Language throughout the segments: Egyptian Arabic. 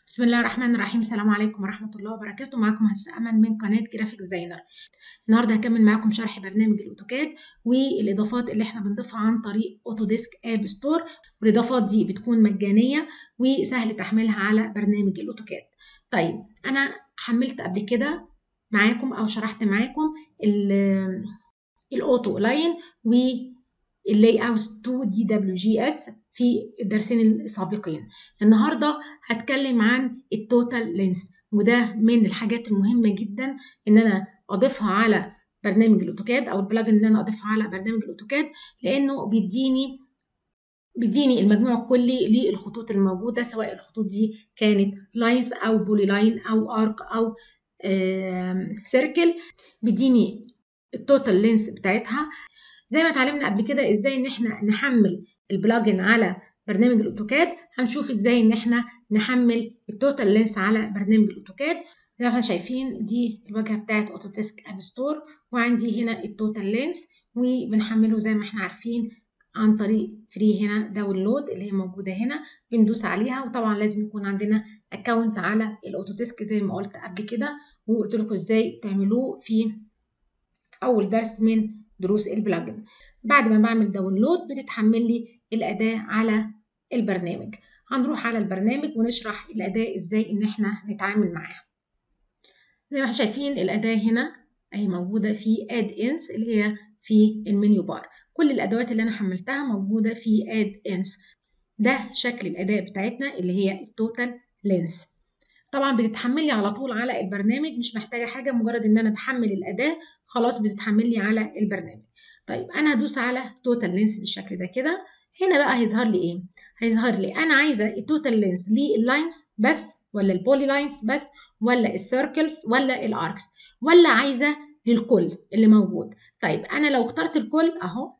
بسم الله الرحمن الرحيم السلام عليكم ورحمة الله وبركاته معاكم هسه أمل من قناة جرافيك ديزاينر النهاردة هكمل معاكم شرح برنامج الأوتوكاد والإضافات اللي احنا بنضيفها عن طريق أوتوديسك آب ستور والإضافات دي بتكون مجانية وسهل تحميلها على برنامج الأوتوكاد طيب أنا حملت قبل كده معاكم أو شرحت معاكم الأوتو لاين واللاي اوت 2 دي دبليو جي اس في الدرسين السابقين النهارده هتكلم عن التوتال لينس وده من الحاجات المهمه جدا ان انا اضيفها على برنامج الاوتوكاد او البلاجن ان انا اضيفها على برنامج الاوتوكاد لانه بيديني بيديني المجموع الكلي للخطوط الموجوده سواء الخطوط دي كانت لاينز او بولي لاين او ارك او سيركل بيديني التوتال لينس بتاعتها زي ما اتعلمنا قبل كده ازاي ان احنا نحمل البلاجن على برنامج الاوتوكاد هنشوف ازاي ان احنا نحمل التوتال لينس على برنامج الاوتوكاد زي ما احنا شايفين دي الواجهه بتاعت اوتوديسك اب ستور وعندي هنا التوتال لينس وبنحمله زي ما احنا عارفين عن طريق فري هنا داونلود اللي هي موجوده هنا بندوس عليها وطبعا لازم يكون عندنا اكونت على الاوتوديسك زي ما قلت قبل كده وقلت لكم ازاي تعملوه في اول درس من دروس البلاجن بعد ما بعمل داونلود بتتحمل لي الأداة على البرنامج هنروح على البرنامج ونشرح الأداة إزاي إن إحنا نتعامل معاها زي ما احنا شايفين الأداة هنا أهي موجودة في اد انس اللي هي في المنيو بار كل الأدوات اللي أنا حملتها موجودة في اد انس ده شكل الأداة بتاعتنا اللي هي التوتال لينس طبعا بتتحمل لي على طول على البرنامج مش محتاجة حاجة مجرد إن أنا بحمل الأداة خلاص بتتحمل لي على البرنامج طيب انا هدوس على توتال لينس بالشكل ده كده هنا بقى هيظهر لي ايه هيظهر لي انا عايزه التوتال لينس لللاينز بس ولا البولي لاينز بس ولا السيركلز ولا الاركس ولا عايزه للكل اللي موجود طيب انا لو اخترت الكل اهو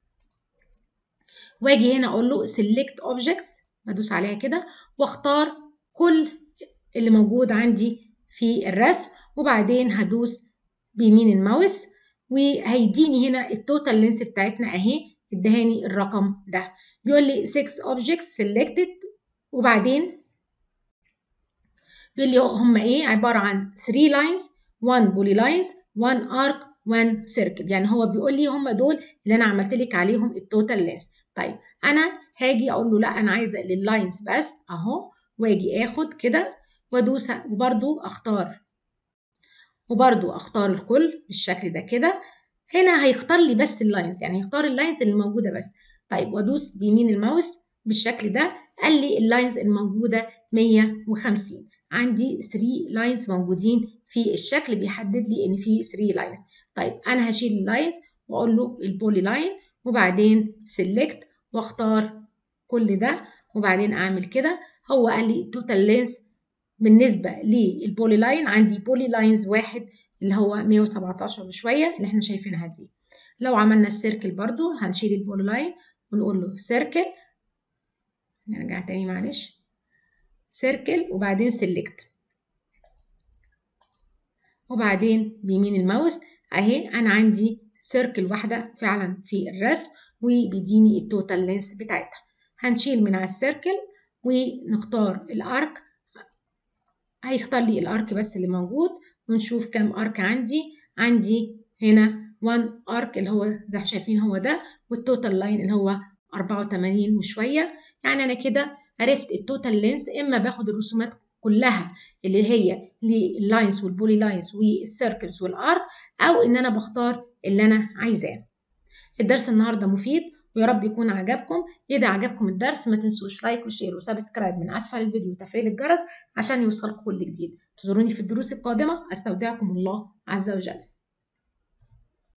واجي هنا اقول له سيلكت اوبجكتس بدوس عليها كده واختار كل اللي موجود عندي في الرسم وبعدين هدوس بيمين الماوس وهيديني هنا التوتال لينس بتاعتنا اهي ادهاني الرقم ده بيقول لي 6 objects selected وبعدين بيقول لي هم ايه عباره عن 3 lines 1 poly lines 1 arc 1 circle يعني هو بيقول لي هم دول اللي انا عملت لك عليهم التوتال لينس طيب انا هاجي اقول له لا انا عايزه لللاينز بس اهو واجي اخد كده وادوس وبرده اختار وبرضو اختار الكل بالشكل ده كده هنا هيختار لي بس اللاينز يعني هيختار اللاينز اللي موجوده بس طيب وادوس بيمين الماوس بالشكل ده قال لي اللاينز الموجوده 150 عندي 3 لاينز موجودين في الشكل بيحدد لي ان في 3 لاينز طيب انا هشيل اللاينز واقول له البولي لاين وبعدين سيلكت واختار كل ده وبعدين اعمل كده هو قال لي التوتال لينس بالنسبة للبولي لاين عندي بولي لاينز واحد اللي هو 117 وشوية اللي احنا شايفينها دي لو عملنا السيركل برضو هنشيل البولي لاين ونقول له سيركل نرجع تاني معلش سيركل وبعدين سيلكت وبعدين بيمين الماوس اهي انا عندي سيركل واحدة فعلا في الرسم وبيديني التوتال لينس بتاعتها هنشيل من على السيركل ونختار الارك هيختار لي الارك بس اللي موجود ونشوف كام ارك عندي عندي هنا 1 ارك اللي هو زي ما شايفين هو ده والتوتال لاين اللي هو 84 وشويه يعني انا كده عرفت التوتال لينس اما باخد الرسومات كلها اللي هي لللاينز والبولي لاينز والسيركلز والارك او ان انا بختار اللي انا عايزاه الدرس النهارده مفيد ويا رب يكون عجبكم اذا عجبكم الدرس ما تنسوش لايك وشير وسبسكرايب من اسفل الفيديو وتفعيل الجرس عشان يوصلكم كل جديد تزوروني في الدروس القادمه استودعكم الله عز وجل